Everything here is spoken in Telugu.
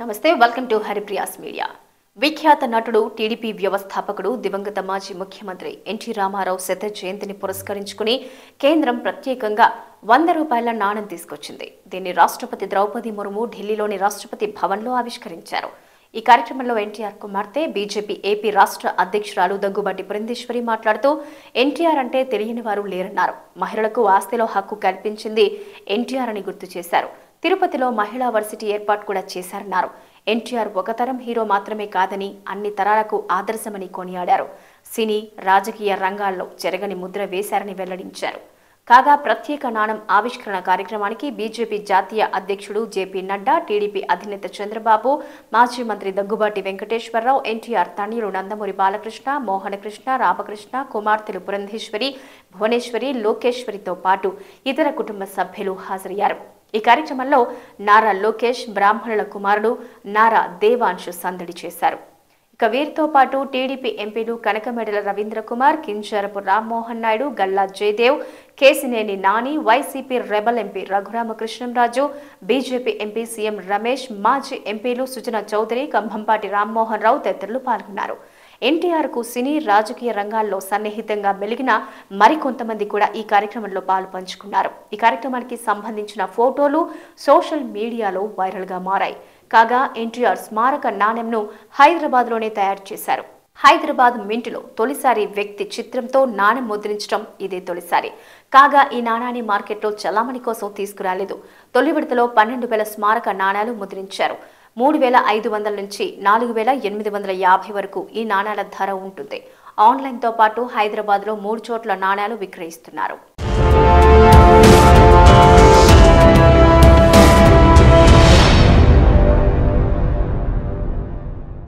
నమస్తే వెల్కమ్ టు హరిప్రియాస్ మీడియా విఖ్యాత నటుడు టీడీపీ వ్యవస్థాపకుడు దివంగత మాజీ ముఖ్యమంత్రి ఎన్టీ రామారావు శత జయంతిని పురస్కరించుకుని కేంద్రం ప్రత్యేకంగా వంద రూపాయల నాణం తీసుకొచ్చింది దీన్ని రాష్ట్రపతి ద్రౌపది ముర్ము ఢిల్లీలోని రాష్ట్రపతి భవన్లో ఆవిష్కరించారు ఈ కార్యక్రమంలో ఎన్టీఆర్ కుమార్తె బీజేపీ ఏపీ రాష్ట్ర అధ్యక్షురాలు దగ్గుబాటి పురంధేశ్వరి మాట్లాడుతూ ఎన్టీఆర్ అంటే తెలియని వారు లేరన్నారు మహిళలకు ఆస్తిలో హక్కు కల్పించింది ఎన్టీఆర్ అని గుర్తు చేశారు తిరుపతిలో మహిళా వర్సిటీ ఏర్పాటు కూడా చేశారన్నారు ఎన్టీఆర్ ఒక తరం హీరో మాత్రమే కాదని అన్ని తరాలకు ఆదర్శమని కొనియాడారు సినీ రాజకీయ రంగాల్లో చెరగని ముద్ర వేశారని వెల్లడించారు కాగా ప్రత్యేక నాణం ఆవిష్కరణ కార్యక్రమానికి బీజేపీ జాతీయ అధ్యక్షుడు జేపీ నడ్డా టీడీపీ అధినేత చంద్రబాబు మాజీ మంత్రి దగ్గుబాటి వెంకటేశ్వరరావు ఎన్టీఆర్ తనయులు నందమూరి బాలకృష్ణ మోహనకృష్ణ రామకృష్ణ కుమార్తెలు పురంధేశ్వరి భువనేశ్వరి లోకేశ్వరితో పాటు ఇతర కుటుంబ సభ్యులు హాజరయ్యారు ఈ కార్యక్రమంలో నారా లోకేష్ బ్రాహ్మణుల కుమారుడు నారా దేవాంశు సందడి చేశారు ఇక వీరితో పాటు టీడీపీ ఎంపీలు Kanakamedala Ravindra Kumar Kinjarapu Rammohan Naidu Galla Jayadev Kesineni Nani YCP rebel MP Raghuramakrishnamraju BJP MP CM Ramesh మాజీ ఎంపీలు సుజనా చౌదరి కంభంపాటి రామ్మోహన్ రావు తదితరులు పాల్గొన్నారు ఎన్టీఆర్ కు సినీ రాజకీయ రంగాల్లో సన్నిహితంగా మెలిగిన మరికొంతమంది కూడా ఈ కార్యక్రమంలో పాలు పంచుకున్నారు ఈ కార్యక్రమానికి సంబంధించిన ఫోటోలు సోషల్ మీడియాలో వైరల్ గా మారాయి కాగా ఎన్టీఆర్ స్మారక నాణ్యంను హైదరాబాద్ లోనే తయారు చేశారు హైదరాబాద్ మింటులో తొలిసారి వ్యక్తి చిత్రంతో నాణెం ముద్రించడం ఇదే తొలిసారి కాగా ఈ నాణాన్ని మార్కెట్లో చలామణి కోసం తీసుకురాలేదు తొలి విడతలో పన్నెండు వేల స్మారక నాణాలు ముద్రించారు మూడు వేల ఐదు వందల నుంచి నాలుగు వేల ఎనిమిది వందల యాభై వరకు ఈ నాణాల ధర ఉంటుంది ఆన్లైన్తో పాటు హైదరాబాద్లో మూడు చోట్ల నాణాలు విక్రయిస్తున్నారు